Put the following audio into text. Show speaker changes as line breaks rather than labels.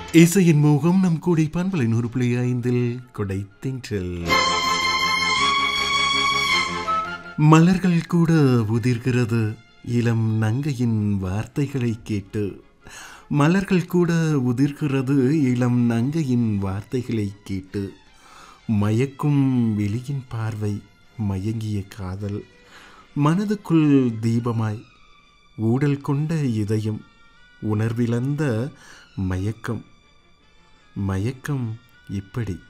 இசையின் மோகம் நம் கூடை பண்பலை நூறு புள்ளி ஐந்தில் கொடைத்தின்றல் மலர்கள் கூட உதிர்கிறது இளம் நங்கையின் வார்த்தைகளை கேட்டு மலர்கள் கூட உதிர்கிறது இளம் நங்கையின் வார்த்தைகளை கேட்டு மயக்கும் வெளியின் பார்வை மயங்கிய காதல் மனதுக்குள் தீபமாய் ஊடல் கொண்ட இதயம் உணர்விழந்த மயக்கம் மயக்கம் இப்படி